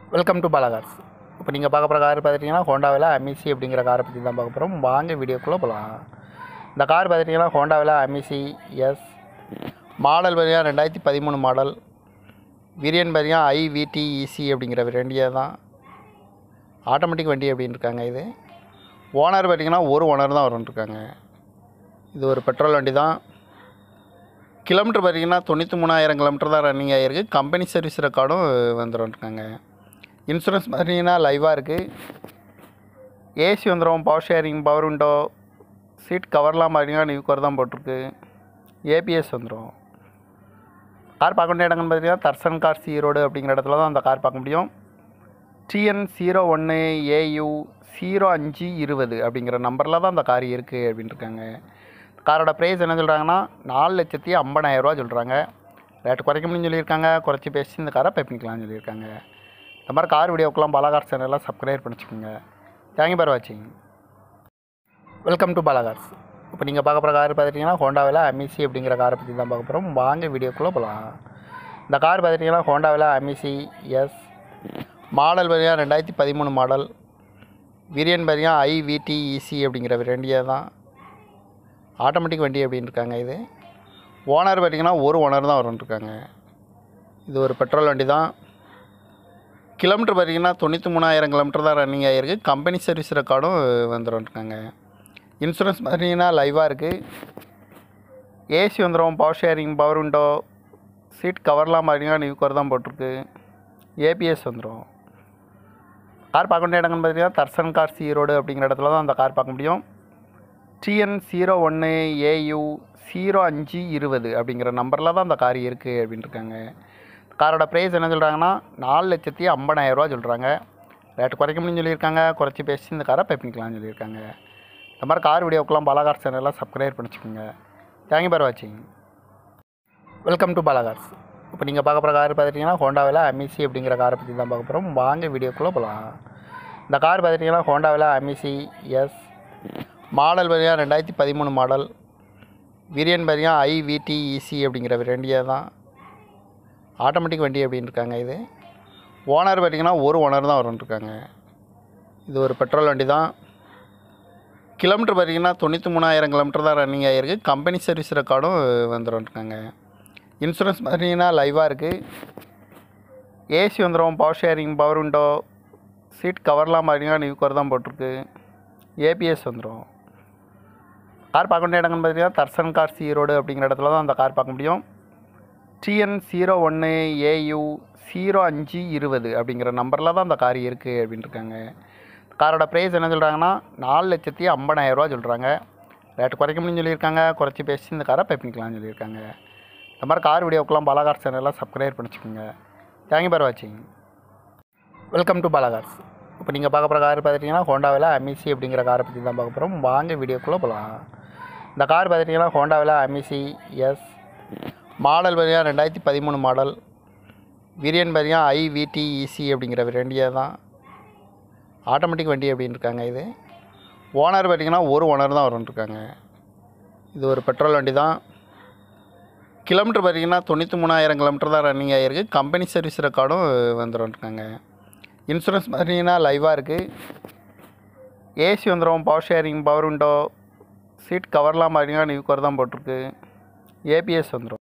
welcome to Bala Cars இப்போ நீங்கள் பார்க்க போகிற கார் பார்த்துட்டிங்கன்னா ஹோண்டாவில் அமிசி அப்படிங்கிற காரை பற்றி தான் பார்க்க போகிறோம் வாங்க வீடியோக்குள்ளே போகலாம் இந்த கார் பார்த்துட்டிங்கன்னா ஹோண்டாவில் அமிசி எஸ் மாடல் பார்த்தீங்கன்னா ரெண்டாயிரத்தி பதிமூணு மாடல் வீரியன் பார்த்தீங்கன்னா ஐவிடிஇசி அப்படிங்கிற வண்டியை தான் ஆட்டோமேட்டிக் வண்டி அப்படின்னு இருக்காங்க இது ஓனர் பார்த்தீங்கன்னா ஒரு ஓனர் தான் வரும்னு இருக்காங்க இது ஒரு பெட்ரோல் வண்டி தான் கிலோமீட்டர் பார்த்தீங்கன்னா தொண்ணூற்றி மூணாயிரம் கிலோமீட்டர் தான் ரன்னிங் ஆகிருக்கு கம்பெனி சர்வீஸ் ரெக்கார்டும் வந்துடும் இருக்காங்க இன்சூரன்ஸ் பார்த்தீங்கன்னா லைவாக இருக்குது ஏசி வந்துடும் power sharing power window seat கவர்லாம் பார்த்தீங்கன்னா நியூ கவர் தான் போட்டிருக்கு ஏபிஎஸ் வந்துடும் கார் பார்க்க வேண்டிய இடங்கள்னு பார்த்தீங்கன்னா தர்சன் கார் ஈரோடு அப்படிங்கிற இடத்துல தான் அந்த கார் பார்க்க முடியும் டிஎன் ஜீரோ ஒன்று ஏயு ஜீரோ அஞ்சு இருபது அப்படிங்கிற நம்பரில் தான் அந்த கார் இருக்குது அப்படின்னு இருக்காங்க காரோட ப்ரைஸ் என்ன சொல்கிறாங்கன்னா நாலு லட்சத்தி ஐம்பதாயிரரூவா சொல்கிறாங்க ரேட்டு குறைக்க முடியும்னு சொல்லியிருக்காங்க குறைச்சி பேசி இந்த காரை பை பண்ணிக்கலாம்னு சொல்லியிருக்காங்க இந்த மாதிரி கார் வீடியோக்கெல்லாம் பாலாகார் சேனலில் சப்ஸ்கிரைப் பண்ணிச்சுக்கோங்க தேங்க்யூ பார் வாட்சிங் வெல்கம் டு பாலாகார்ஸ் இப்போ நீங்கள் பார்க்க போகிற கார் பார்த்துட்டிங்கன்னா ஹோண்டாவில் அமிசி அப்படிங்கிற காரை பற்றி தான் பார்க்க போகிறோம் வாங்க வீடியோக்குள்ளே போகலாம் இந்த கார் பார்த்துட்டிங்கன்னா ஹோண்டாவில் அமிசி எஸ் மாடல் பார்த்தீங்கன்னா ரெண்டாயிரத்தி பதிமூணு மாடல் வீரியன் பார்த்தீங்கன்னா ஐவிடிஇசி அப்படிங்கிற வண்டியை தான் ஆட்டோமேட்டிக் வண்டி அப்படின்னு இருக்காங்க இது ஓனர் பார்த்திங்கன்னா ஒரு ஓனர் தான் வரும்னு இருக்காங்க இது ஒரு பெட்ரோல் வண்டி தான் கிலோமீட்டர் பார்த்திங்கன்னா தொண்ணூற்றி மூணாயிரம் கிலோமீட்டர் தான் ரன்னிங் ஆகிருக்கு கம்பெனி சர்வீஸ் ரெக்கார்டும் வந்துடும் இருக்காங்க இன்சூரன்ஸ் பார்த்தீங்கன்னா லைவாக இருக்குது ஏசி வந்துடும் power sharing power window seat கவர்லாம் பார்த்தீங்கன்னா நியூ கவர் தான் போட்டிருக்கு ஏபிஎஸ் வந்துடும் கார் பார்க்க வேண்டிய இடங்கள்னு பார்த்தீங்கன்னா தர்சன் கார் ஈரோடு அப்படிங்கிற இடத்துல தான் அந்த கார் பார்க்க முடியும் டிஎன் ஜீரோ ஒன்று ஏயு ஜீரோ அஞ்சு இருபது அப்படிங்கிற நம்பரில் தான் அந்த கார் இருக்குது அப்படின்னு இருக்காங்க காரோட ப்ரைஸ் என்ன சொல்கிறாங்கன்னா நாலு லட்சத்தி ஐம்பதாயிரரூவா சொல்கிறாங்க ரேட்டு குறைக்க முடியும்னு சொல்லியிருக்காங்க குறைச்சி பேசி இந்த காரை பை பண்ணிக்கலாம்னு சொல்லியிருக்காங்க இந்த மாதிரி கார் வீடியோக்கெல்லாம் பாலாகார் சேனலில் சப்ஸ்கிரைப் பண்ணிச்சுக்கோங்க தேங்க்யூ பார் வாட்சிங் வெல்கம் டு பாலாகார்ஸ் இப்போ நீங்கள் பார்க்க போகிற கார் பார்த்துட்டிங்கன்னா ஹோண்டாவில் அமிசி அப்படிங்கிற காரை பற்றி தான் பார்க்க போகிறோம் வாங்க வீடியோக்குள்ளே போகலாம் இந்த கார் பார்த்துட்டிங்கன்னா ஹோண்டாவில் அமிசி எஸ் மாடல் பார்த்தீங்கன்னா ரெண்டாயிரத்தி பதிமூணு மாடல் வீரியன் பார்த்தீங்கன்னா ஐவிடிஇசி அப்படிங்கிற வண்டியை தான் ஆட்டோமேட்டிக் வண்டி அப்படின்னு இருக்காங்க இது ஓனர் பார்த்திங்கன்னா ஒரு ஓனர் தான் வரும்னு இருக்காங்க இது ஒரு பெட்ரோல் வண்டி தான் கிலோமீட்டர் பார்த்திங்கன்னா தொண்ணூற்றி மூணாயிரம் கிலோமீட்டர் தான் ரன்னிங் ஆகிருக்கு கம்பெனி சர்வீஸ் ரெக்கார்டும் வந்துடும் இருக்காங்க இன்சூரன்ஸ் பார்த்தீங்கன்னா லைவாக இருக்குது ஏசி வந்துடும் power sharing power window seat கவர்லாம் பார்த்தீங்கன்னா நியூ கவர் தான் போட்டிருக்கு ஏபிஎஸ் வந்துடும் கார் பார்க்க வேண்டிய இடங்கள்னு பார்த்தீங்கன்னா தர்சன் கார் ஈரோடு அப்படிங்கிற இடத்துல தான் அந்த கார் பார்க்க முடியும் டிஎன் ஜீரோ ஒன்று ஏயு ஜீரோ அஞ்சு இருபது அப்படிங்கிற நம்பரில் தான் அந்த கார் இருக்குது அப்படின்னு இருக்காங்க காரோட ப்ரைஸ் என்ன சொல்கிறாங்கன்னா நாலு லட்சத்தி ஐம்பதாயிரரூவா சொல்கிறாங்க ரேட்டு குறைக்க முடியும்னு சொல்லியிருக்காங்க குறைச்சி பேசி இந்த காரை பை பண்ணிக்கலாம்னு சொல்லியிருக்காங்க இந்த மாதிரி கார் வீடியோக்கெல்லாம் பாலாகார் சேனலில் சப்ஸ்கிரைப் பண்ணிச்சுக்கோங்க தேங்க்யூ பார் வாட்சிங் வெல்கம் டு பாலாகார்ஸ் இப்போ நீங்கள் பார்க்க போகிற கார் பார்த்துட்டிங்கன்னா ஹோண்டாவில் அமிசி அப்படிங்கிற காரை பற்றி தான் பார்க்க போகிறோம் வாங்க வீடியோக்குள்ளே போகலாம் இந்த கார் பார்த்துட்டிங்கன்னா ஹோண்டாவில் அமிசி எஸ் மாடல் பார்த்தீங்கன்னா ரெண்டாயிரத்தி பதிமூணு மாடல் வீரியன் பார்த்தீங்கன்னா ஐவிடிஇசி அப்படிங்கிற வண்டியை தான் ஆட்டோமேட்டிக் வண்டி அப்படின்னு இருக்காங்க இது ஓனர் பார்த்திங்கன்னா ஒரு ஓனர் தான் வரும்னு இருக்காங்க இது ஒரு பெட்ரோல் வண்டி தான் கிலோமீட்டர் பார்த்திங்கன்னா தொண்ணூற்றி மூணாயிரம் கிலோமீட்டர் தான் ரன்னிங் ஆகிருக்கு கம்பெனி சர்வீஸ் ரெக்கார்டும் வந்துடும் இருக்காங்க இன்சூரன்ஸ் பார்த்தீங்கன்னா லைவாக இருக்குது ஏசி வந்துடும் power sharing power window seat கவர்லாம் பார்த்தீங்கன்னா நியூ கவர் தான் போட்டிருக்கு ஏபிஎஸ் வந்துடும்